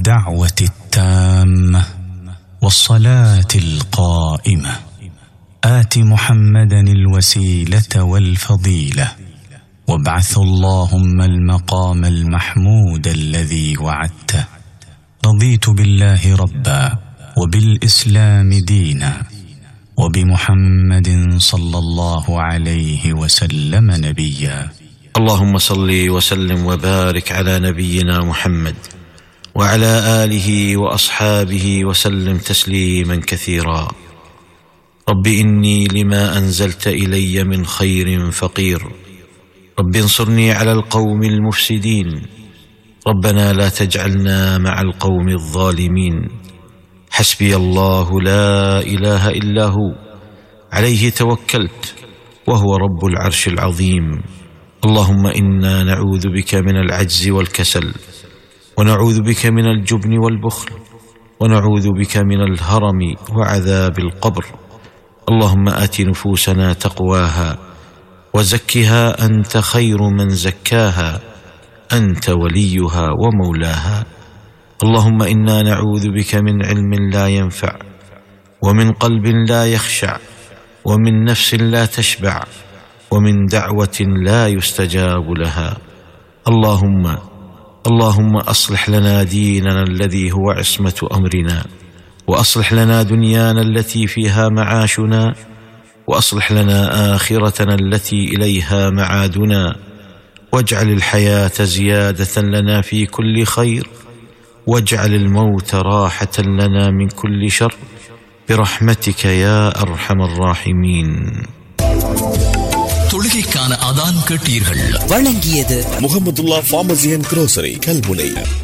الدعوه التامه والصلاه القائمه ات محمدا الوسيله والفضيله وابعث اللهم المقام المحمود الذي وعدته رضيت بالله ربا وبالاسلام دينا وبمحمد صلى الله عليه وسلم نبيا اللهم صل وسلم وبارك على نبينا محمد وعلى اله واصحابه وسلم تسليما كثيرا رب اني لما انزلت الي من خير فقير رب انصرني على القوم المفسدين ربنا لا تجعلنا مع القوم الظالمين حسبي الله لا اله الا هو عليه توكلت وهو رب العرش العظيم اللهم انا نعوذ بك من العجز والكسل ونعوذ بك من الجبن والبخل ونعوذ بك من الهرم وعذاب القبر اللهم ات نفوسنا تقواها وزكها انت خير من زكاها انت وليها ومولاها اللهم انا نعوذ بك من علم لا ينفع ومن قلب لا يخشع ومن نفس لا تشبع ومن دعوه لا يستجاب لها اللهم اللهم اصلح لنا ديننا الذي هو عصمه امرنا واصلح لنا دنيانا التي فيها معاشنا واصلح لنا اخرتنا التي اليها معادنا واجعل الحياه زياده لنا في كل خير واجعل الموت راحه لنا من كل شر برحمتك يا ارحم الراحمين தொழுகைக்கான அதான் கேட்டீர்கள் வழங்கியது Mohamedulla pharmacy and grocery Kalmunai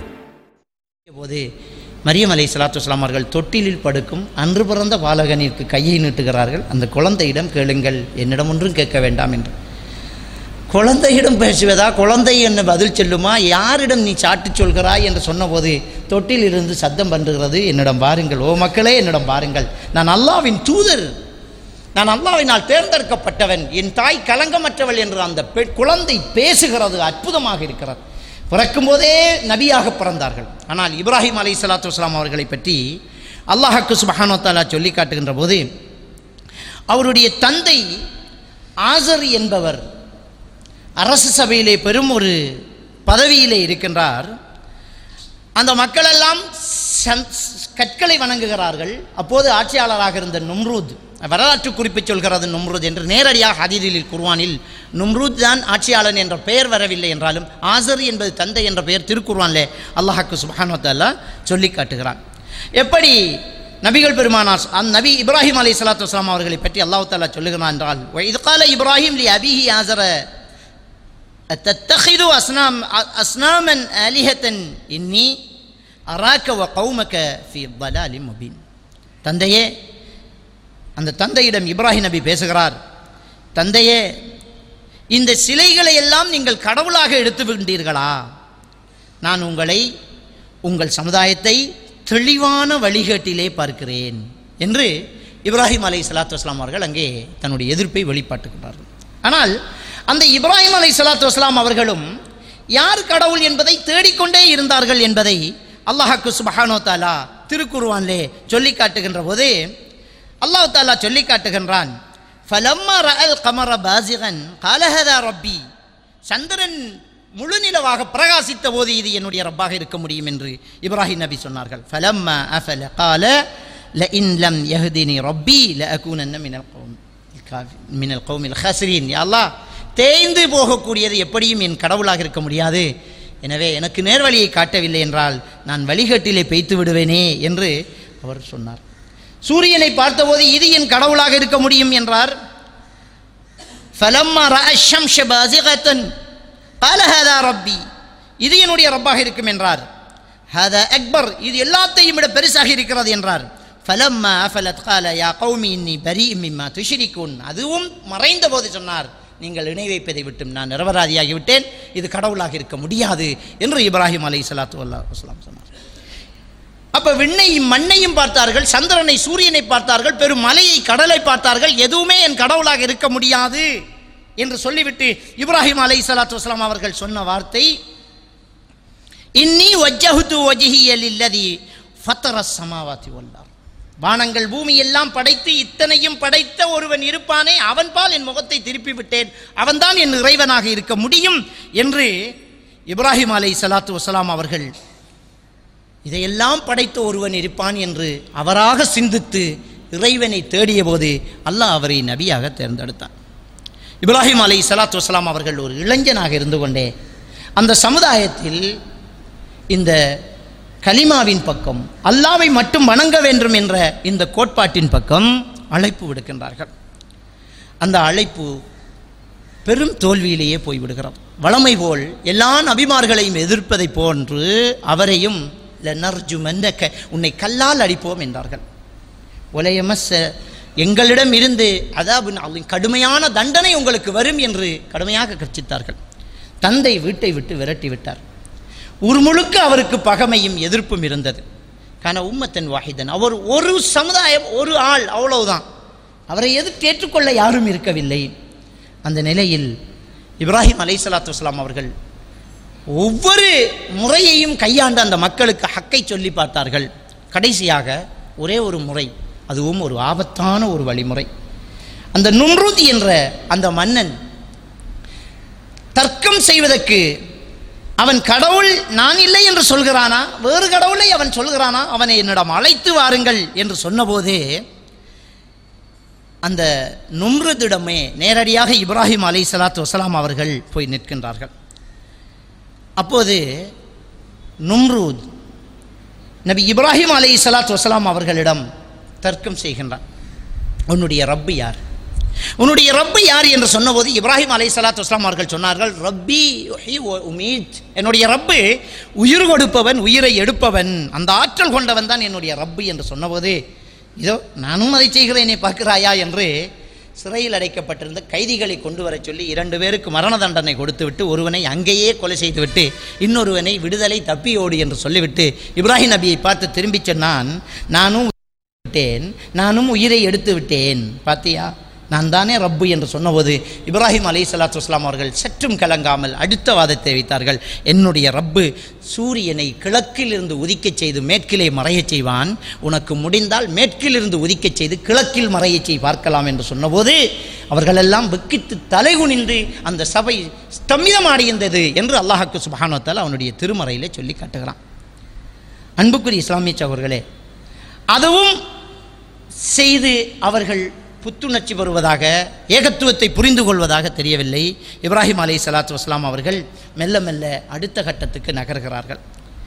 போது மரியம் அலை சலாத்து வஸ்லாம் அவர்கள் தொட்டிலில் படுக்கும் அன்று பிறந்த பாலகனிற்கு கையை நீட்டுகிறார்கள் அந்த குழந்தையிடம் கேளுங்கள் என்னிடம் ஒன்றும் கேட்க வேண்டாம் என்று குழந்தையிடம் பேசுவதா குழந்தை என்ன பதில் சொல்லுமா யாரிடம் நீ சாட்டு சொல்கிறாய் என்று சொன்னபோது தொட்டிலிருந்து சத்தம் பண்ணுகிறது என்னிடம் பாருங்கள் ஓ மக்களே என்னிடம் பாருங்கள் நான் அல்லாவின் தூதர் நான் அல்லாவினால் தேர்ந்தெடுக்கப்பட்டவன் என் தாய் கலங்கமற்றவள் என்று அந்த பெண் குழந்தை பேசுகிறது அற்புதமாக இருக்கிறது பிறக்கும்போதே நபியாக பிறந்தார்கள் ஆனால் இப்ராஹிம் அலை சலாத்து வஸ்லாம் அவர்களை பற்றி அல்லாஹக்கு சுபஹானோ தாலா சொல்லி காட்டுகின்ற போது அவருடைய தந்தை ஆசர் என்பவர் அரசு சபையிலே பெரும் ஒரு பதவியிலே இருக்கின்றார் அந்த மக்களெல்லாம் சந்- கற்களை வணங்குகிறார்கள் அப்போது ஆட்சியாளராக இருந்த நும்ரூத் வரலாற்று குறிப்பு சொல்கிறது நும்ரூத் என்று நேரடியாக ஹதீதில் குர்வானில் நும்ரூத் தான் ஆட்சியாளன் என்ற பெயர் வரவில்லை என்றாலும் ஆசர் என்பது தந்தை என்ற பெயர் திருக்குர்வானிலே அல்லாஹாக்கு சுபஹானோத்தல்லா சொல்லி காட்டுகிறான் எப்படி நபிகள் பெருமானார் அந்த நபி இப்ராஹிம் அலை சலாத்து வஸ்லாம் அவர்களை பற்றி அல்லாஹ் தாலா சொல்லுகிறான் என்றால் இது கால இப்ராஹிம் லி அபிஹி ஆசர أتتخذ أصنام أصناما آلهة إني أراك وقومك في ضلال مبين தந்தையே அந்த தந்தையிடம் இப்ராஹிம் நபி பேசுகிறார் தந்தையே இந்த சிலைகளை எல்லாம் நீங்கள் கடவுளாக எடுத்து விட்டீர்களா நான் உங்களை உங்கள் சமுதாயத்தை தெளிவான வழிகேட்டிலே பார்க்கிறேன் என்று இப்ராஹிம் அலை சலாத்து வஸ்லாம் அவர்கள் அங்கே தன்னுடைய எதிர்ப்பை வெளிப்பாட்டுகிறார்கள் ஆனால் அந்த இப்ராஹிம் அலை சலாத்து வஸ்லாம் அவர்களும் யார் கடவுள் என்பதை தேடிக்கொண்டே இருந்தார்கள் என்பதை அல்லாஹாக்கு சுபஹானோ தாலா திருக்குருவான்லே சொல்லி காட்டுகின்ற போது அல்லாஹ் தாலா சொல்லி காட்டுகின்றான் ஃபலம்மா ரஅல் கமர பாசிகன் காலஹதா ரப்பி சந்திரன் முழு நிலவாக பிரகாசித்த போது இது என்னுடைய ரப்பாக இருக்க முடியும் என்று இப்ராஹிம் நபி சொன்னார்கள் ஃபலம்மா அஃபல கால لئن لم يهدني ربي لأكونن من القوم الكافر من القوم الخاسرين يا الله தேய்ந்து போகக்கூடியது எப்படியும் என் கடவுளாக இருக்க முடியாது எனவே எனக்கு நேர்வழியை காட்டவில்லை என்றால் நான் வழிகட்டிலே பெய்த்து விடுவேனே என்று அவர் சொன்னார் சூரியனை பார்த்தபோது இது என் கடவுளாக இருக்க முடியும் என்றார் فلما راى الشمس بازغه قال هذا ربي இது என்னுடைய ரப்பாக இருக்கும் என்றார் هذا அக்பர் இது எல்லாத்தையும் விட பெருசாக இருக்கிறது என்றார் فلما افلت قال يا قوم اني بريء مما تشركون அதுவும் மறைந்த போது சொன்னார் நீங்கள் இணை வைப்பதை விட்டும் நான் நிரபராதியாகி விட்டேன் இது கடவுளாக இருக்க முடியாது என்று இப்ராஹிம் அலை சலாத்து வல்லாம் சொன்னார் அப்ப விண்ணையும் மண்ணையும் பார்த்தார்கள் சந்திரனை சூரியனை பார்த்தார்கள் பெரும் மலையை கடலை பார்த்தார்கள் எதுவுமே என் கடவுளாக இருக்க முடியாது என்று சொல்லிவிட்டு இப்ராஹிம் அலை சலாத்து வஸ்லாம் அவர்கள் சொன்ன வார்த்தை இன்னி வஜ்ஜஹுது வஜ்ஹிய லில்லதி ஃபத்தர சமாவாதி வல்லார் வானங்கள் பூமி எல்லாம் படைத்து இத்தனையும் படைத்த ஒருவன் இருப்பானே அவன் பால் என் முகத்தை திருப்பி விட்டேன் அவன்தான் என் இறைவனாக இருக்க முடியும் என்று இப்ராஹிம் அலை சலாத்து வசலாம் அவர்கள் இதையெல்லாம் படைத்த ஒருவன் இருப்பான் என்று அவராக சிந்தித்து இறைவனை தேடிய போது அல்லாஹ் அவரை நபியாக தேர்ந்தெடுத்தான் இப்ராஹிம் அலை சலாத்து வசலாம் அவர்கள் ஒரு இளைஞனாக இருந்து கொண்டே அந்த சமுதாயத்தில் இந்த கலிமாவின் பக்கம் அல்லாவை மட்டும் வணங்க வேண்டும் என்ற இந்த கோட்பாட்டின் பக்கம் அழைப்பு விடுக்கின்றார்கள் அந்த அழைப்பு பெரும் தோல்வியிலேயே போய்விடுகிறது வளமை போல் எல்லா நபிமார்களையும் எதிர்ப்பதைப் போன்று அவரையும் லனர்ஜுமன்னக உன்னை கல்லால் அடிப்போம் என்றார்கள் ஒலையமஸ் எங்களிடம் இருந்து அதாவது கடுமையான தண்டனை உங்களுக்கு வரும் என்று கடுமையாக கர்ச்சித்தார்கள் தந்தை வீட்டை விட்டு விரட்டி விட்டார் ஊர் முழுக்க அவருக்கு பகமையும் எதிர்ப்பும் இருந்தது கான உம்மத்தன் வாஹிதன் அவர் ஒரு சமுதாயம் ஒரு ஆள் அவ்வளவுதான் அவரை எதிர்த்து ஏற்றுக்கொள்ள யாரும் இருக்கவில்லை அந்த நிலையில் இப்ராஹிம் அலை சலாத்து வஸ்லாம் அவர்கள் ஒவ்வொரு முறையையும் கையாண்டு அந்த மக்களுக்கு ஹக்கை சொல்லி பார்த்தார்கள் கடைசியாக ஒரே ஒரு முறை அதுவும் ஒரு ஆபத்தான ஒரு வழிமுறை அந்த நும்ருத் என்ற அந்த மன்னன் தர்க்கம் செய்வதற்கு அவன் கடவுள் நான் இல்லை என்று சொல்கிறானா வேறு கடவுளை அவன் சொல்கிறானா அவனை என்னிடம் அழைத்து வாருங்கள் என்று சொன்னபோதே அந்த நும்ருதிடமே நேரடியாக இப்ராஹிம் அலை சலாத்து வசலாம் அவர்கள் போய் நிற்கின்றார்கள் அப்போது நும்ரூத் நபி இப்ராஹிம் அலை சலாத்து வசலாம் அவர்களிடம் தர்க்கம் செய்கின்றான் உன்னுடைய ரப்பு யார் உன்னுடைய ரப்பு யார் என்று சொன்னபோது இப்ராஹிம் அலை சலாத்து வஸ்லாம் அவர்கள் சொன்னார்கள் ரப்பி யுஹ்யி வ உமீத் என்னுடைய ரப்பு உயிர் கொடுப்பவன் உயிரை எடுப்பவன் அந்த ஆற்றல் கொண்டவன் தான் என்னுடைய ரப்பு என்று சொன்னபோது இதோ நானும் அதை செய்கிறேனே பார்க்கிறாயா என்று சிறையில் அடைக்கப்பட்டிருந்த கைதிகளை கொண்டு வரச் சொல்லி இரண்டு பேருக்கு மரண தண்டனை கொடுத்துவிட்டு ஒருவனை அங்கேயே கொலை செய்துவிட்டு இன்னொருவனை விடுதலை தப்பியோடு என்று சொல்லிவிட்டு இப்ராஹிம் நபியை பார்த்து திரும்பிச் சொன்னான் நானும் விட்டேன் நானும் உயிரை எடுத்து விட்டேன் பாத்தியா நான் தானே ரப்பு என்று சொன்னபோது இப்ராஹிம் அலை சலாத்து வஸ்லாம் அவர்கள் சற்றும் கலங்காமல் அடுத்த வாதத்தை வைத்தார்கள் என்னுடைய ரப்பு சூரியனை கிழக்கிலிருந்து உதிக்கச் செய்து மேற்கிலே மறையச் செய்வான் உனக்கு முடிந்தால் மேற்கிலிருந்து உதிக்கச் செய்து கிழக்கில் மறையச் செய் பார்க்கலாம் என்று சொன்னபோது அவர்களெல்லாம் வெக்கித்து தலைகுனின்று அந்த சபை ஸ்தம்பிதமாடியிருந்தது என்று அல்லாஹாக்கு சுபானத்தால் அவனுடைய திருமறையிலே சொல்லி காட்டுகிறான் அன்புக்குரிய இஸ்லாமிய சகோர்களே அதுவும் செய்து அவர்கள் புத்துணர்ச்சி பெறுவதாக ஏகத்துவத்தை புரிந்து கொள்வதாக தெரியவில்லை இப்ராஹிம் அலை சலாத்து வஸ்லாம் அவர்கள் மெல்ல மெல்ல அடுத்த கட்டத்துக்கு நகர்கிறார்கள்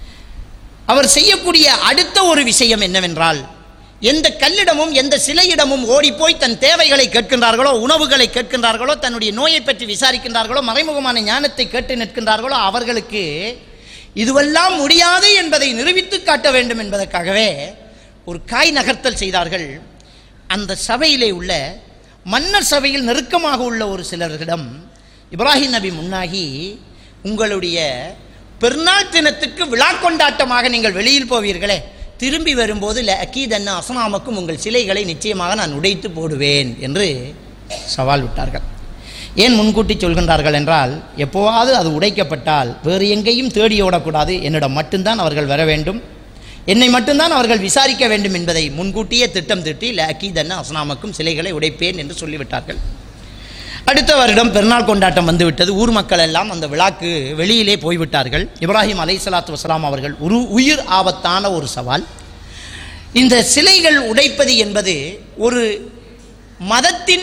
அவர் செய்யக்கூடிய அடுத்த ஒரு விஷயம் என்னவென்றால் எந்த கல்லிடமும் எந்த சிலையிடமும் ஓடிப்போய் தன் தேவைகளை கேட்கின்றார்களோ உணவுகளை கேட்கின்றார்களோ தன்னுடைய நோயை பற்றி விசாரிக்கின்றார்களோ மறைமுகமான ஞானத்தை கேட்டு நிற்கின்றார்களோ அவர்களுக்கு இதுவெல்லாம் முடியாது என்பதை நிரூபித்து காட்ட வேண்டும் என்பதற்காகவே ஒரு காய் நகர்த்தல் செய்தார்கள் அந்த சபையிலே உள்ள மன்னர் சபையில் நெருக்கமாக உள்ள ஒரு சிலரிடம் இப்ராஹிம் நபி முன்னாகி உங்களுடைய பெருநாள் தினத்துக்கு விழா கொண்டாட்டமாக நீங்கள் வெளியில் போவீர்களே திரும்பி வரும்போது அக்கீதன்ன அசனாமக்கும் உங்கள் சிலைகளை நிச்சயமாக நான் உடைத்து போடுவேன் என்று சவால் விட்டார்கள் ஏன் முன்கூட்டி சொல்கின்றார்கள் என்றால் எப்போவாவது அது உடைக்கப்பட்டால் வேறு எங்கேயும் தேடி ஓடக்கூடாது என்னிடம் மட்டும்தான் அவர்கள் வர வேண்டும் என்னை மட்டும்தான் அவர்கள் விசாரிக்க வேண்டும் என்பதை முன்கூட்டியே திட்டம் திட்டி லக்கீதன்ன அஸ்னாமுக்கும் சிலைகளை உடைப்பேன் என்று சொல்லிவிட்டார்கள் அடுத்த வருடம் பெருநாள் கொண்டாட்டம் வந்துவிட்டது ஊர் மக்கள் எல்லாம் அந்த விழாக்கு வெளியிலே போய்விட்டார்கள் இப்ராஹிம் அலை சலாத்து வசலாம் அவர்கள் ஒரு உயிர் ஆபத்தான ஒரு சவால் இந்த சிலைகள் உடைப்பது என்பது ஒரு மதத்தின்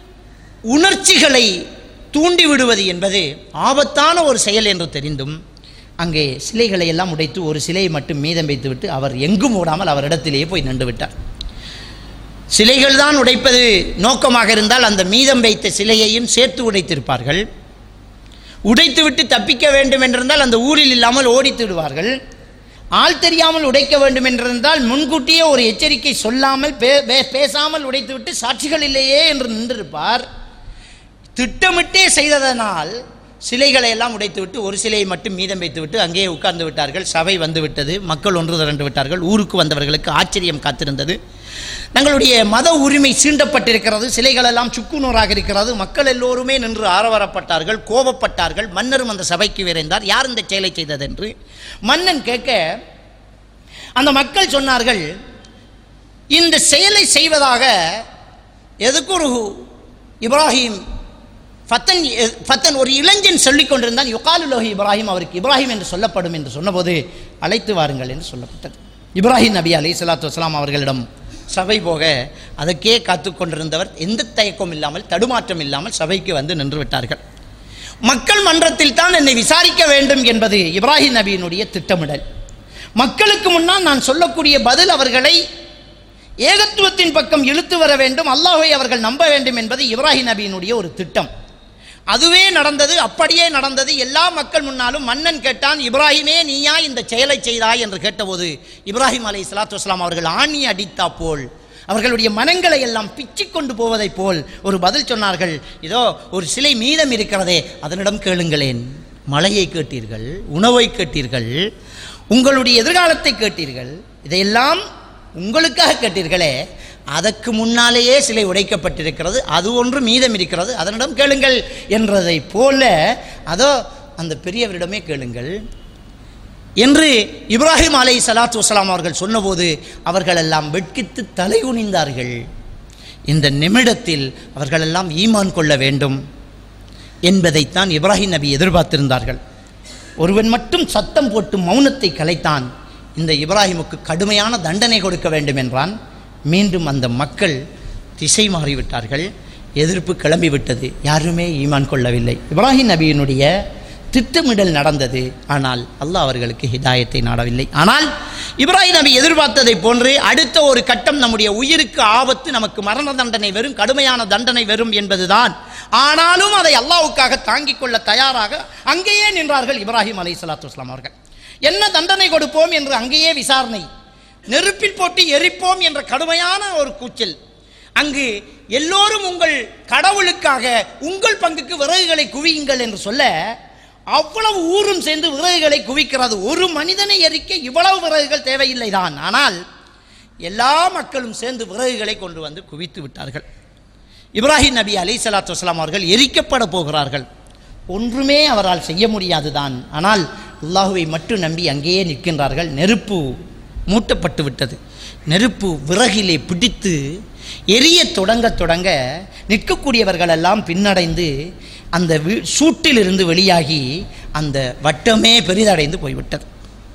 உணர்ச்சிகளை தூண்டிவிடுவது என்பது ஆபத்தான ஒரு செயல் என்று தெரிந்தும் அங்கே சிலைகளை எல்லாம் உடைத்து ஒரு சிலையை மட்டும் மீதம் வைத்துவிட்டு அவர் எங்கும் ஓடாமல் அவரிடத்திலேயே போய் நின்று விட்டார் சிலைகள் தான் உடைப்பது நோக்கமாக இருந்தால் அந்த மீதம் வைத்த சிலையையும் சேர்த்து உடைத்திருப்பார்கள் உடைத்துவிட்டு தப்பிக்க வேண்டும் என்றிருந்தால் அந்த ஊரில் இல்லாமல் ஓடித்து விடுவார்கள் ஆள் தெரியாமல் உடைக்க வேண்டும் என்றிருந்தால் முன்கூட்டியே ஒரு எச்சரிக்கை சொல்லாமல் பே- பே- பேசாமல் உடைத்துவிட்டு சாட்சிகள் இல்லையே என்று நின்றிருப்பார் திட்டமிட்டே செய்ததனால் சிலைகளை எல்லாம் உடைத்துவிட்டு ஒரு சிலையை மட்டும் மீதம் வைத்துவிட்டு அங்கேயே உட்கார்ந்து விட்டார்கள் சபை வந்து விட்டது மக்கள் ஒன்று திரண்டு விட்டார்கள் ஊருக்கு வந்தவர்களுக்கு ஆச்சரியம் காத்திருந்தது தங்களுடைய மத உரிமை சீண்டப்பட்டிருக்கிறது சிலைகள் எல்லாம் சுக்குநூறாக இருக்கிறது மக்கள் எல்லோருமே நின்று ஆரவாரப்பட்டார்கள் கோபப்பட்டார்கள் மன்னரும் அந்த சபைக்கு விரைந்தார் யார் இந்த செயலை செய்ததென்று மன்னன் கேட்க அந்த மக்கள் சொன்னார்கள் இந்த செயலை செய்வதாக எதுக்கு ஒரு இப்ராஹிம் ஃபத்தன் ஃபத்தன் ஒரு இளைஞன் சொல்லிக் கொண்டிருந்தான் யுகாலுலோஹி இப்ராஹிம் அவருக்கு இப்ராஹிம் என்று சொல்லப்படும் என்று சொன்னபோது அழைத்து வாருங்கள் என்று சொல்லப்பட்டது இப்ராஹிம் நபி அலி சலாத்து வஸ்லாம் அவர்களிடம் சபை போக அதற்கே காத்து கொண்டிருந்தவர் எந்த தயக்கம் இல்லாமல் தடுமாற்றம் இல்லாமல் சபைக்கு வந்து நின்று விட்டார்கள் மக்கள் மன்றத்தில் தான் என்னை விசாரிக்க வேண்டும் என்பது இப்ராஹிம் நபியினுடைய திட்டமிடல் மக்களுக்கு முன்னால் நான் சொல்லக்கூடிய பதில் அவர்களை ஏகத்துவத்தின் பக்கம் இழுத்து வர வேண்டும் அல்லாஹை அவர்கள் நம்ப வேண்டும் என்பது இப்ராஹிம் நபியினுடைய ஒரு திட்டம் அதுவே நடந்தது அப்படியே நடந்தது எல்லா மக்கள் முன்னாலும் மன்னன் கேட்டான் இப்ராஹிமே நீயா இந்த செயலை செய்தாய் என்று கேட்டபோது இப்ராஹிம் அலை சலாத்து வஸ்லாம் அவர்கள் ஆணி அடித்தா போல் அவர்களுடைய மனங்களை எல்லாம் பிச்சு கொண்டு போவதைப் போல் ஒரு பதில் சொன்னார்கள் இதோ ஒரு சிலை மீதம் இருக்கிறதே அதனிடம் கேளுங்களேன் மழையை கேட்டீர்கள் உணவை கேட்டீர்கள் உங்களுடைய எதிர்காலத்தை கேட்டீர்கள் இதையெல்லாம் உங்களுக்காக கேட்டீர்களே அதற்கு முன்னாலேயே சிலை உடைக்கப்பட்டிருக்கிறது அது ஒன்று மீதம் இருக்கிறது அதனிடம் கேளுங்கள் என்றதை போல அதோ அந்த பெரியவரிடமே கேளுங்கள் என்று இப்ராஹிம் அலை சலாத்து வசலாம் அவர்கள் சொன்னபோது அவர்கள் எல்லாம் வெட்கித்து தலை குனிந்தார்கள் இந்த நிமிடத்தில் அவர்களெல்லாம் ஈமான் கொள்ள வேண்டும் என்பதைத்தான் இப்ராஹிம் நபி எதிர்பார்த்திருந்தார்கள் ஒருவன் மட்டும் சத்தம் போட்டு மௌனத்தை கலைத்தான் இந்த இப்ராஹிமுக்கு கடுமையான தண்டனை கொடுக்க வேண்டும் என்றான் மீண்டும் அந்த மக்கள் திசை மாறிவிட்டார்கள் எதிர்ப்பு கிளம்பிவிட்டது யாருமே ஈமான் கொள்ளவில்லை இப்ராஹிம் நபியினுடைய திட்டமிடல் நடந்தது ஆனால் அல்லாஹ் அவர்களுக்கு ஹிதாயத்தை நாடவில்லை ஆனால் இப்ராஹிம் நபி எதிர்பார்த்ததை போன்று அடுத்த ஒரு கட்டம் நம்முடைய உயிருக்கு ஆபத்து நமக்கு மரண தண்டனை வரும் கடுமையான தண்டனை வரும் என்பதுதான் ஆனாலும் அதை அல்லாஹ்வுக்காக தாங்கிக் கொள்ள தயாராக அங்கேயே நின்றார்கள் இப்ராஹிம் அலை சலாத்து வஸ்லாம் அவர்கள் என்ன தண்டனை கொடுப்போம் என்று அங்கேயே விசாரணை நெருப்பில் போட்டு எரிப்போம் என்ற கடுமையான ஒரு கூச்சல் அங்கு எல்லோரும் உங்கள் கடவுளுக்காக உங்கள் பங்குக்கு விறகுகளை குவியுங்கள் என்று சொல்ல அவ்வளவு ஊரும் சேர்ந்து விறகுகளை குவிக்கிறது ஒரு மனிதனை எரிக்க இவ்வளவு விறகுகள் தேவையில்லை தான் ஆனால் எல்லா மக்களும் சேர்ந்து விறகுகளை கொண்டு வந்து குவித்து விட்டார்கள் இப்ராஹிம் நபி அலி சலாத்து வஸ்லாம் அவர்கள் எரிக்கப்பட போகிறார்கள் ஒன்றுமே அவரால் செய்ய முடியாதுதான் ஆனால் அல்லாஹுவை மட்டும் நம்பி அங்கேயே நிற்கின்றார்கள் நெருப்பு மூட்டப்பட்டு விட்டது நெருப்பு விறகிலே பிடித்து எரிய தொடங்க தொடங்க நிற்கக்கூடியவர்கள் எல்லாம் பின்னடைந்து அந்த வீ- சூட்டிலிருந்து வெளியாகி அந்த வட்டமே பெரிதடைந்து போய்விட்டது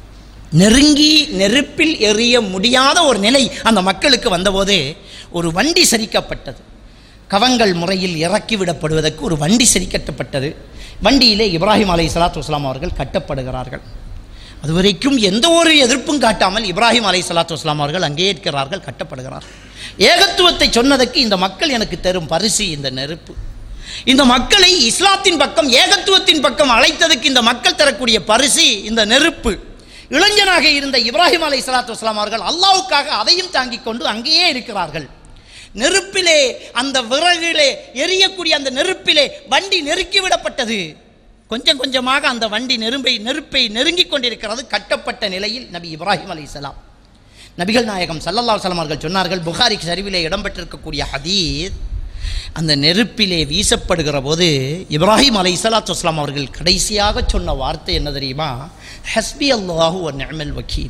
நெருங்கி நெருப்பில் எரிய முடியாத ஒரு நிலை அந்த மக்களுக்கு வந்தபோது ஒரு வண்டி சரிக்கப்பட்டது கவங்கள் முறையில் இறக்கி விடப்படுவதற்கு ஒரு வண்டி சரிக்கட்டப்பட்டது வண்டியிலே இப்ராஹிம் அலை சலாத்து வஸ்லாம் அவர்கள் கட்டப்படுகிறார்கள் அதுவரைக்கும் எந்த ஒரு எதிர்ப்பும் காட்டாமல் இப்ராஹிம் அலை சலாத்து வஸ்லாம் அவர்கள் அங்கே இருக்கிறார்கள் கட்டப்படுகிறார்கள் ஏகத்துவத்தை சொன்னதற்கு இந்த மக்கள் எனக்கு தரும் பரிசு இந்த நெருப்பு இந்த மக்களை இஸ்லாத்தின் பக்கம் ஏகத்துவத்தின் பக்கம் அழைத்ததுக்கு இந்த மக்கள் தரக்கூடிய பரிசு இந்த நெருப்பு இளைஞனாக இருந்த இப்ராஹிம் அலை சலாத்து வஸ்லாம் அவர்கள் அல்லாவுக்காக அதையும் தாங்கிக் கொண்டு அங்கேயே இருக்கிறார்கள் நெருப்பிலே அந்த விறகிலே எரியக்கூடிய அந்த நெருப்பிலே வண்டி நெருக்கி விடப்பட்டது கொஞ்சம் கொஞ்சமாக அந்த வண்டி நெருப்பை நெருப்பை நெருங்கிக் கொண்டிருக்கிறது கட்டப்பட்ட நிலையில் நபி இப்ராஹிம் அலைஹிஸ்ஸலாம் நபிகள் நாயகம் ஸல்லல்லாஹு அலைஹி வஸல்லம் அவர்கள் சொன்னார்கள் புகாரி சரிவிலே இடம்பெற்றிருக்கக்கூடிய ஹதீஸ் அந்த நெருப்பிலே வீசப்படுகிற போது இப்ராஹிம் அலை சலாத்து வஸ்லாம் அவர்கள் கடைசியாக சொன்ன வார்த்தை என்ன தெரியுமா ஹஸ்பி அல்லாஹு ஒ நிஅமல் வக்கீல்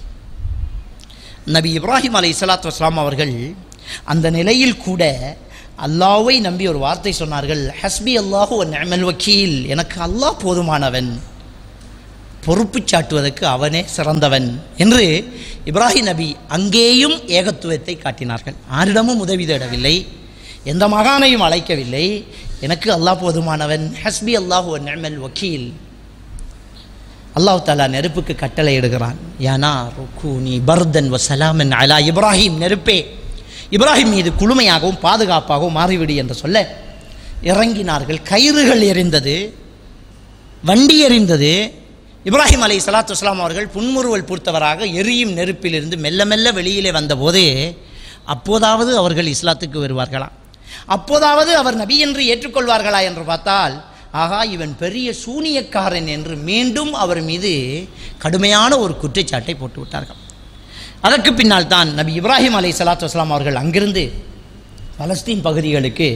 நபி இப்ராஹிம் அலை சலாத்து வஸ்லாம் அவர்கள் அந்த நிலையில் கூட அல்லாஹ்வை நம்பி ஒரு வார்த்தை சொன்னார்கள் ஹஸ்பி அல்லாஹு ஒ நிஅமல் வக்கீல் எனக்கு அல்லாஹ் போதுமானவன் பொறுப்பு சாட்டுவதற்கு அவனே சிறந்தவன் என்று இப்ராஹிம் நபி அங்கேயும் ஏகத்துவத்தை காட்டினார்கள் ஆரிடமும் உதவி தேடவில்லை எந்த மகானையும் அழைக்கவில்லை எனக்கு அல்லாஹ் போதுமானவன் ஹஸ்பி அல்லாஹு ஒ நிஅமல் வக்கீல் அல்லாஹ் தாலா நெருப்புக்கு கட்டளை இடுகிறான் யானா ருக்கூனி பர்தன் வ சலாமன் அலா இப்ராஹிம் நெருப்பே இப்ராஹிம் மீது குளுமையாகவும் பாதுகாப்பாகவும் மாறிவிடு என்று சொல்ல இறங்கினார்கள் கயிறுகள் எரிந்தது வண்டி எரிந்தது இப்ராஹிம் அலை சலாத்து வஸ்லாம் அவர்கள் புன்முறுவல் பூர்த்தவராக எரியும் நெருப்பிலிருந்து மெல்ல மெல்ல வெளியிலே வந்தபோது அப்போதாவது அவர்கள் இஸ்லாத்துக்கு வருவார்களா அப்போதாவது அவர் நபி என்று ஏற்றுக்கொள்வார்களா என்று பார்த்தால் ஆகா இவன் பெரிய சூனியக்காரன் என்று மீண்டும் அவர் மீது கடுமையான ஒரு குற்றச்சாட்டை போட்டு விட்டார்கள் அதற்கு பின்னால் தான் நபி இப்ராஹிம் அலை சலாத்து வஸ்லாம் அவர்கள் அங்கிருந்து பலஸ்தீன் பகுதிகளுக்கு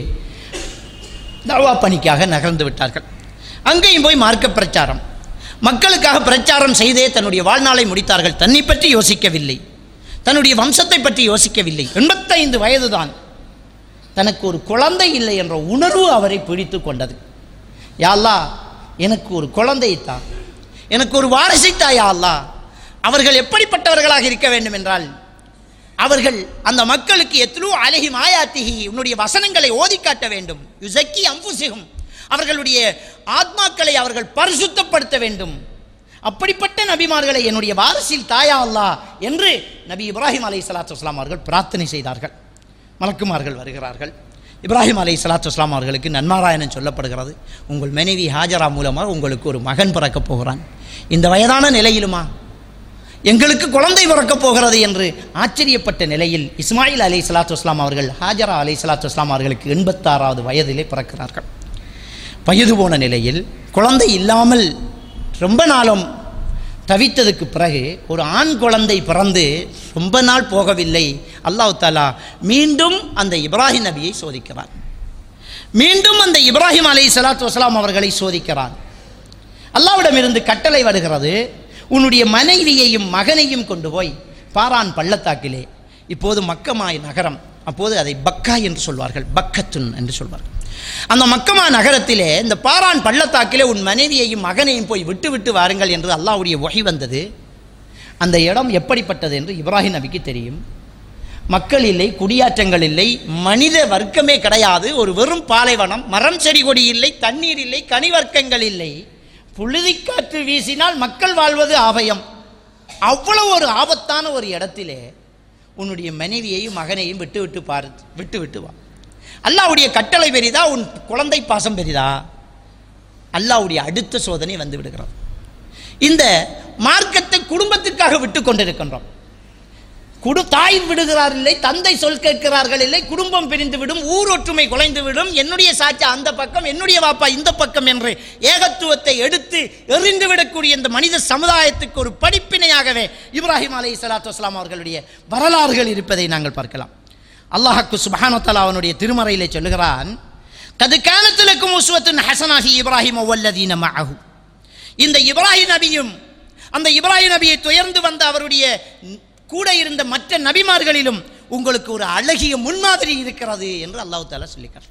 தவா பணிக்காக நகர்ந்து விட்டார்கள் அங்கேயும் போய் மார்க்க பிரச்சாரம் மக்களுக்காக பிரச்சாரம் செய்தே தன்னுடைய வாழ்நாளை முடித்தார்கள் தன்னை பற்றி யோசிக்கவில்லை தன்னுடைய வம்சத்தை பற்றி யோசிக்கவில்லை எண்பத்தைந்து வயதுதான் தனக்கு ஒரு குழந்தை இல்லை என்ற உணர்வு அவரை பிடித்து கொண்டது யாழ்லா எனக்கு ஒரு குழந்தைத்தா எனக்கு ஒரு வாரிசைத்தா யாழ்லா அவர்கள் எப்படிப்பட்டவர்களாக இருக்க வேண்டும் என்றால் அவர்கள் அந்த மக்களுக்கு எத்லு அழகி மாயாத்திகி உன்னுடைய வசனங்களை ஓதி காட்ட வேண்டும் யுசக்கி அம்புசிகும் அவர்களுடைய ஆத்மாக்களை அவர்கள் பரிசுத்தப்படுத்த வேண்டும் அப்படிப்பட்ட நபிமார்களை என்னுடைய வாரிசில் தாயா அல்லா என்று நபி இப்ராஹிம் அலை சலாத்து வஸ்லாம் அவர்கள் பிரார்த்தனை செய்தார்கள் மலக்குமார்கள் வருகிறார்கள் இப்ராஹிம் அலை சலாத்து வஸ்லாம் அவர்களுக்கு நன்மாராயணன் சொல்லப்படுகிறது உங்கள் மனைவி ஹாஜரா மூலமாக உங்களுக்கு ஒரு மகன் பிறக்கப் போகிறான் இந்த வயதான நிலையிலுமா எங்களுக்கு குழந்தை பிறக்கப் போகிறது என்று ஆச்சரியப்பட்ட நிலையில் இஸ்மாயில் அலை சலாத்து வஸ்லாம் அவர்கள் ஹாஜரா அலை சலாத்து வஸ்லாம் அவர்களுக்கு எண்பத்தாறாவது வயதிலே பிறக்கிறார்கள் வயது போன நிலையில் குழந்தை இல்லாமல் ரொம்ப நாளும் தவித்ததுக்கு பிறகு ஒரு ஆண் குழந்தை பிறந்து ரொம்ப நாள் போகவில்லை அல்லாஹ் தாலா மீண்டும் அந்த இப்ராஹிம் நபியை சோதிக்கிறார் மீண்டும் அந்த இப்ராஹிம் அலை சலாத்து வசலாம் அவர்களை சோதிக்கிறார் அல்லாவிடமிருந்து கட்டளை வருகிறது உன்னுடைய மனைவியையும் மகனையும் கொண்டு போய் பாரான் பள்ளத்தாக்கிலே இப்போது மக்கமாய் நகரம் அப்போது அதை பக்கா என்று சொல்வார்கள் பக்கத்துன் என்று சொல்வார்கள் அந்த மக்கமா நகரத்திலே இந்த பாரான் பள்ளத்தாக்கிலே உன் மனைவியையும் மகனையும் போய் விட்டு விட்டு வாருங்கள் என்று அல்லாஹ்வுடைய வகை வந்தது அந்த இடம் எப்படிப்பட்டது என்று இப்ராஹிம் நபிக்கு தெரியும் மக்கள் இல்லை குடியாற்றங்கள் இல்லை மனித வர்க்கமே கிடையாது ஒரு வெறும் பாலைவனம் மரம் செடி கொடி இல்லை தண்ணீர் இல்லை கனிவர்க்கங்கள் இல்லை புழுதிக்காற்று வீசினால் மக்கள் வாழ்வது ஆபயம் அவ்வளவு ஒரு ஆபத்தான ஒரு இடத்திலே உன்னுடைய மனைவியையும் மகனையும் விட்டு விட்டு பாரு விட்டு விட்டு வா அல்லாவுடைய கட்டளை பெரிதா உன் குழந்தை பாசம் பெரிதா அல்லாவுடைய அடுத்த சோதனை வந்து விடுகிறது இந்த மார்க்கத்தை குடும்பத்திற்காக விட்டு கொண்டிருக்கின்றோம் குடு தாய் விடுகிறார் இல்லை தந்தை சொல் கேட்கிறார்கள் இல்லை குடும்பம் பிரிந்து விடும் ஊர் ஒற்றுமை குலைந்து விடும் என்னுடைய சாச்சா அந்த பக்கம் என்னுடைய வாப்பா இந்த பக்கம் என்று ஏகத்துவத்தை எடுத்து எறிந்து விடக்கூடிய இந்த மனித சமுதாயத்துக்கு ஒரு படிப்பினையாகவே இப்ராஹிம் அலை சலாத்து வஸ்லாம் அவர்களுடைய வரலாறுகள் இருப்பதை நாங்கள் பார்க்கலாம் அல்லாஹாக்கு சுபஹானத்தலா அவனுடைய திருமறையிலே சொல்லுகிறான் கது காலத்திலுக்கும் உஸ்வத்தின் ஹசனாகி இப்ராஹிம் ஒவ்வொல்லதீன மஅஹு இந்த இப்ராஹிம் நபியும் அந்த இப்ராஹிம் நபியை துயர்ந்து வந்த அவருடைய கூட இருந்த மற்ற நபிமார்களிலும் உங்களுக்கு ஒரு அழகிய முன்மாதிரி இருக்கிறது என்று அல்லாஹ் தாலா சொல்லிக்கிறார்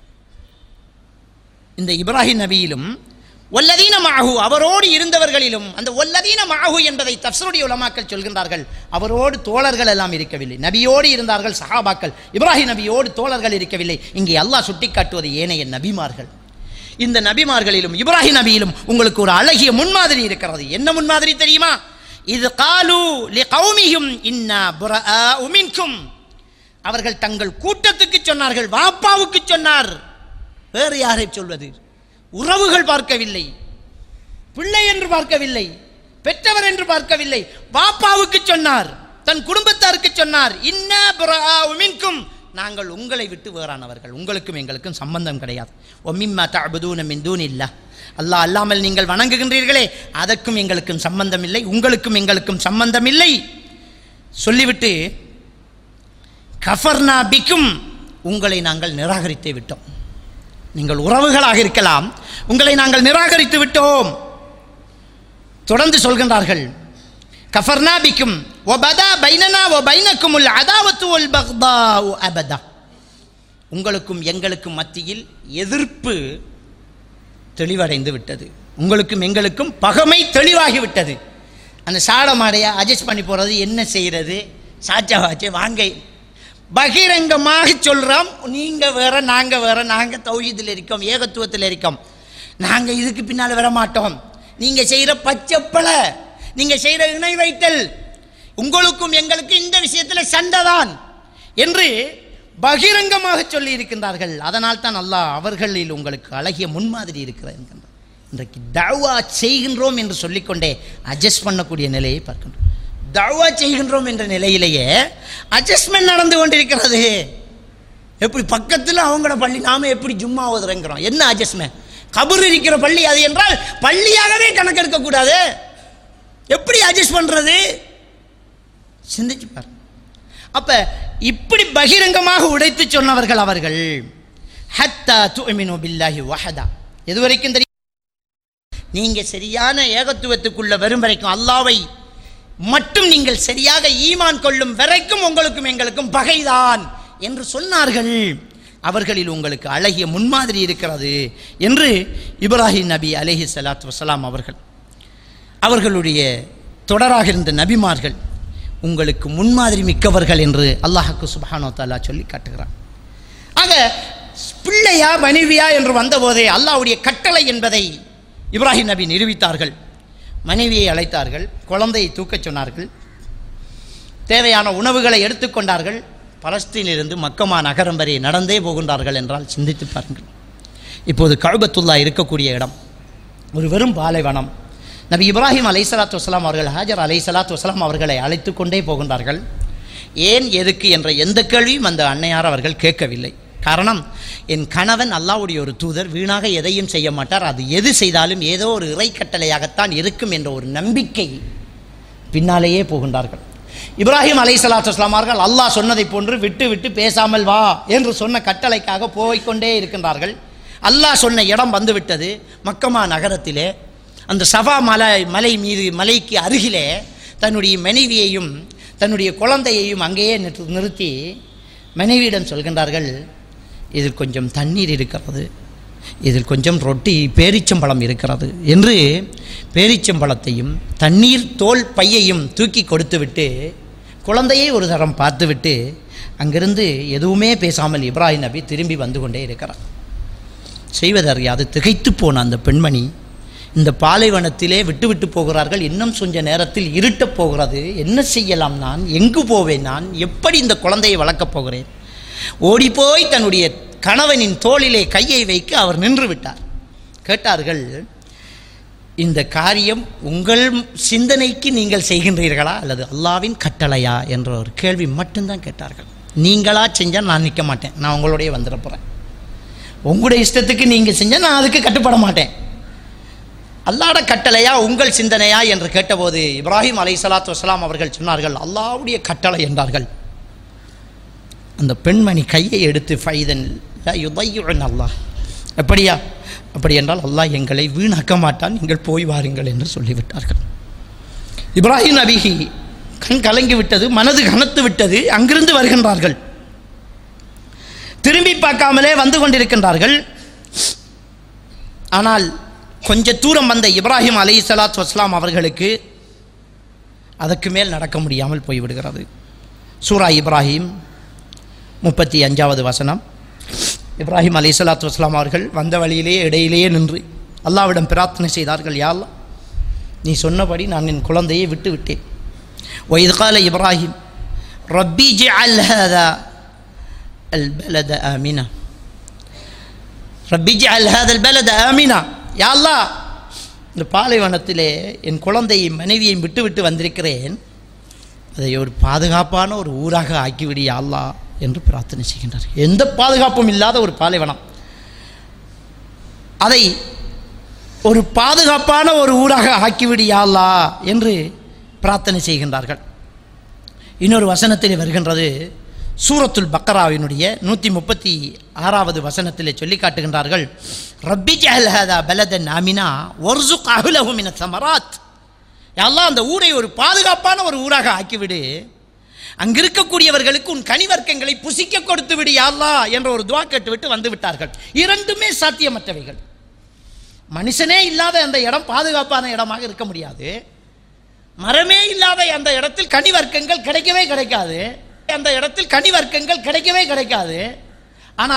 இந்த இப்ராஹிம் நபியிலும் ஒல்லதீன மாஹு அவரோடு இருந்தவர்களிலும் அந்த ஒல்லதீன மாஹு என்பதை தப்சருடைய உலமாக்கள் சொல்கின்றார்கள் அவரோடு தோழர்கள் எல்லாம் இருக்கவில்லை நபியோடு இருந்தார்கள் சஹாபாக்கள் இப்ராஹிம் நபியோடு தோழர்கள் இருக்கவில்லை இங்கே அல்லாஹ் சுட்டிக்காட்டுவது ஏனைய நபிமார்கள் இந்த நபிமார்களிலும் இப்ராஹிம் நபியிலும் உங்களுக்கு ஒரு அழகிய முன்மாதிரி இருக்கிறது என்ன முன்மாதிரி தெரியுமா இது காலு லி கௌமியும் இன்னா புரஆஉ மின்கும் அவர்கள் தங்கள் கூட்டத்துக்கு சொன்னார்கள் வாப்பாவுக்கு சொன்னார் வேறு யாரை சொல்வது உறவுகள் பார்க்கவில்லை பிள்ளை என்று பார்க்கவில்லை பெற்றவர் என்று பார்க்கவில்லை வாப்பாவுக்கு சொன்னார் தன் குடும்பத்தாருக்கு சொன்னார் இன்ன புரஆஉ மின்கும் நாங்கள் உங்களை விட்டு வேறானவர்கள் உங்களுக்கும் எங்களுக்கும் சம்பந்தம் கிடையாது ஒமிம்மா தஅபுதூன மின் தூனில்லாஹ் அல்லாஹ் அல்லாமல் நீங்கள் வணங்குகின்றீர்களே அதற்கும் எங்களுக்கும் சம்பந்தம் இல்லை உங்களுக்கும் எங்களுக்கும் சம்பந்தம் இல்லை சொல்லிவிட்டு கஃபர்னா பிக்கும் உங்களை நாங்கள் நிராகரித்தே விட்டோம் நீங்கள் உறவுகளாக இருக்கலாம் உங்களை நாங்கள் நிராகரித்து விட்டோம் தொடர்ந்து சொல்கின்றார்கள் கஃபர்னா பிக்கும் ஒபதா பைனனா ஒ பைனக்குமுல் அதாவத்து ஒல் பக்தா அபதா உங்களுக்கும் எங்களுக்கும் மத்தியில் எதிர்ப்பு தெளிவடைந்து விட்டது உங்களுக்கும் எங்களுக்கும் பகமை தெளிவாகி விட்டது அந்த சாடமாடையை அட்ஜஸ்ட் பண்ணி போகிறது என்ன செய்கிறது சாச்சா வாச்சே வாங்க பகிரங்கமாக சொல்கிறோம் நீங்கள் வேற நாங்கள் வேற நாங்கள் தௌஹீதில் இருக்கோம் ஏகத்துவத்தில் இருக்கோம் நாங்கள் இதுக்கு பின்னால் வர மாட்டோம் நீங்கள் செய்கிற பச்சைப்பலை நீங்கள் செய்கிற இணை வைத்தல் உங்களுக்கும் எங்களுக்கும் இந்த விஷயத்தில் சண்டை தான் என்று பகிரங்கமாக சொல்லி இருக்கின்றார்கள் அதனால் தான் அல்லாஹ் அவர்களில் உங்களுக்கு அழகிய முன்மாதிரி இருக்கிறது என்கின்றார் இன்றைக்கு தவா செய்கின்றோம் என்று சொல்லிக்கொண்டே அட்ஜஸ்ட் பண்ணக்கூடிய நிலையை பார்க்கின்றோம் தவா செய்கின்றோம் என்ற நிலையிலேயே அட்ஜஸ்ட்மெண்ட் நடந்து கொண்டிருக்கிறது எப்படி பக்கத்தில் அவங்களோட பள்ளி நாம எப்படி ஜும்மா ஓதுறோங்கிறோம் என்ன அட்ஜஸ்ட்மெண்ட் கபர் இருக்கிற பள்ளி அது என்றால் பள்ளியாகவே கணக்கெடுக்க கூடாது எப்படி அட்ஜஸ்ட் பண்றது சிந்திச்சு பாரு அப்ப இப்படி பகிரங்கமாக உடைத்து சொன்னவர்கள் அவர்கள் ஹத்தா துமினு பில்லாஹி வஹதா எது வரைக்கும் தெரியும் நீங்க சரியான ஏகத்துவத்துக்குள்ள வரும் வரைக்கும் அல்லாவை மட்டும் நீங்கள் சரியாக ஈமான் கொள்ளும் வரைக்கும் உங்களுக்கும் எங்களுக்கும் பகைதான் என்று சொன்னார்கள் அவர்களில் உங்களுக்கு அழகிய முன்மாதிரி இருக்கிறது என்று இப்ராஹிம் நபி அலைஹி ஸலாத்து வஸலாம் அவர்கள் அவர்களுடைய தொடராக இருந்த நபிமார்கள் உங்களுக்கு முன்மாதிரி மிக்கவர்கள் என்று அல்லாஹுக்கு சுப்ஹானஹு தஆலா சொல்லி காட்டுகிறான் ஆக பிள்ளையா மனைவியா என்று வந்தபோதே அல்லாஹ்வுடைய கட்டளை என்பதை இப்ராஹிம் நபி நிரூபித்தார்கள் மனைவியை அழைத்தார்கள் குழந்தையை தூக்கச் சொன்னார்கள் தேவையான உணவுகளை எடுத்துக்கொண்டார்கள் பலஸ்தீனிலிருந்து மக்கமா நகரம் வரை நடந்தே போகின்றார்கள் என்றால் சிந்தித்து பாருங்கள் இப்போது கழுபத்துல்லா இருக்கக்கூடிய இடம் ஒரு வெறும் பாலைவனம் நபி இப்ராஹிம் அலைசலாத்து வசலாம் அவர்கள் ஹாஜர் அலைசலாத்து வசலாம் அவர்களை அழைத்து கொண்டே போகின்றார்கள் ஏன் எதுக்கு என்ற எந்த கேள்வியும் அந்த அன்னையார் அவர்கள் கேட்கவில்லை காரணம் என் கணவன் அல்லாவுடைய ஒரு தூதர் வீணாக எதையும் செய்ய மாட்டார் அது எது செய்தாலும் ஏதோ ஒரு இறை கட்டளையாகத்தான் இருக்கும் என்ற ஒரு நம்பிக்கை பின்னாலேயே போகின்றார்கள் இப்ராஹிம் அலை சலாத்து அவர்கள் அல்லாஹ் சொன்னதை போன்று விட்டு விட்டு பேசாமல் வா என்று சொன்ன கட்டளைக்காக போய்க்கொண்டே இருக்கின்றார்கள் அல்லாஹ் சொன்ன இடம் வந்துவிட்டது மக்கமா நகரத்திலே அந்த சபா மலை மலை மீது மலைக்கு அருகிலே தன்னுடைய மனைவியையும் தன்னுடைய குழந்தையையும் அங்கேயே நிறுத்தி- நிறுத்தி மனைவியிடம் சொல்கின்றார்கள் இதில் கொஞ்சம் தண்ணீர் இருக்கிறது இதில் கொஞ்சம் ரொட்டி பேரிச்சம்பழம் இருக்கிறது என்று பேரிச்சம்பழத்தையும் தண்ணீர் தோல் பையையும் தூக்கி கொடுத்துவிட்டு குழந்தையை ஒரு தரம் பார்த்துவிட்டு அங்கிருந்து எதுவுமே பேசாமல் இப்ராஹிம் நபி திரும்பி வந்து கொண்டே இருக்கிறார் செய்வதறியாது திகைத்து போன அந்த பெண்மணி இந்த பாலைவனத்திலே விட்டு விட்டு போகிறார்கள் இன்னும் கொஞ்ச நேரத்தில் இருட்டப் போகிறது என்ன செய்யலாம் நான் எங்கு போவேன் நான் எப்படி இந்த குழந்தையை வளர்க்கப் போகிறேன் ஓடிப்போய் தன்னுடைய கணவனின் தோளிலே கையை வைக்க அவர் நின்று விட்டார் கேட்டார்கள் இந்த காரியம் உங்கள் சிந்தனைக்கு நீங்கள் செய்கின்றீர்களா அல்லது அல்லாவின் கட்டளையா என்ற ஒரு கேள்வி மட்டும்தான் கேட்டார்கள் நீங்களா செஞ்சால் நான் நிற்க மாட்டேன் நான் உங்களுடைய வந்துட போகிறேன் உங்களுடைய இஷ்டத்துக்கு நீங்கள் செஞ்சால் நான் அதுக்கு கட்டுப்பட மாட்டேன் அல்லாட கட்டளையா உங்கள் சிந்தனையா என்று கேட்டபோது இப்ராஹிம் அலை சலாத்து வசலாம் அவர்கள் சொன்னார்கள் அல்லாவுடைய கட்டளை என்றார்கள் அந்த பெண்மணி கையை எடுத்து ஃபைதன் யுதையுடன் அல்லாஹ் அப்படியா அப்படி என்றால் அல்லாஹ் எங்களை வீணாக்க மாட்டான் நீங்கள் போய் வாருங்கள் என்று சொல்லிவிட்டார்கள் இப்ராஹிம் நபிகி கண் கலங்கி விட்டது மனது கனத்து விட்டது அங்கிருந்து வருகின்றார்கள் திரும்பி பார்க்காமலே வந்து கொண்டிருக்கின்றார்கள் ஆனால் கொஞ்ச தூரம் வந்த இப்ராஹிம் அலை சலாத் வஸ்லாம் அவர்களுக்கு அதற்கு மேல் நடக்க முடியாமல் போய்விடுகிறது சூரா இப்ராஹிம் முப்பத்தி அஞ்சாவது வசனம் இப்ராஹிம் அலை சலாத்து வஸ்லாம் அவர்கள் வந்த வழியிலேயே இடையிலேயே நின்று அல்லாவிடம் பிரார்த்தனை செய்தார்கள் யா அல்லாஹ் நீ சொன்னபடி நான் என் குழந்தையை விட்டு விட்டேன் وإذ قال إبراهيم ربي اجعل هذا البلد آمنا ربي اجعل هذا البلد آمنا يا الله இந்த பாலைவனத்திலே என் குழந்தையும் மனைவியையும் விட்டு விட்டு வந்திருக்கிறேன் அதை ஒரு பாதுகாப்பான ஒரு ஊராக ஆக்கிவிடு யா அல்லாஹ் என்று பிரார்த்தனை செய்கின்றார் எந்த பாதுகாப்பும் இல்லாத ஒரு பாலைவனம் அதை ஒரு பாதுகாப்பான ஒரு ஊராக ஆக்கிவிடு யா அல்லாஹ் என்று பிரார்த்தனை செய்கின்றார்கள் இன்னொரு வசனத்தில் வருகின்றது சூரத்துல் பக்கராவினுடைய நூற்றி முப்பத்தி ஆறாவது வசனத்தில் சொல்லி காட்டுகின்றார்கள் ரப்பி ஜஹல் ஹதா பலதன் ஆமினா ஒர்சுக் அஹுலஹு மின சமராத் எல்லாம் அந்த ஊரை ஒரு பாதுகாப்பான ஒரு ஊராக ஆக்கிவிடு அங்கிருக்கக்கூடியவர்களுக்கு உன் கனிவர்க்கங்களை புசிக்க கொடுத்து விடு யா அல்லாஹ் என்ற ஒரு துவா கேட்டுவிட்டு வந்து விட்டார்கள் இரண்டுமே சாத்தியமற்றவைகள் மனுஷனே இல்லாத அந்த இடம் பாதுகாப்பான இடமாக இருக்க முடியாது மரமே இல்லாத அந்த இடத்தில் கனி வர்க்கங்கள் கிடைக்கவே கிடைக்காது அந்த இடத்தில் கனி வர்க்கங்கள் கிடைக்கவே கிடைக்காது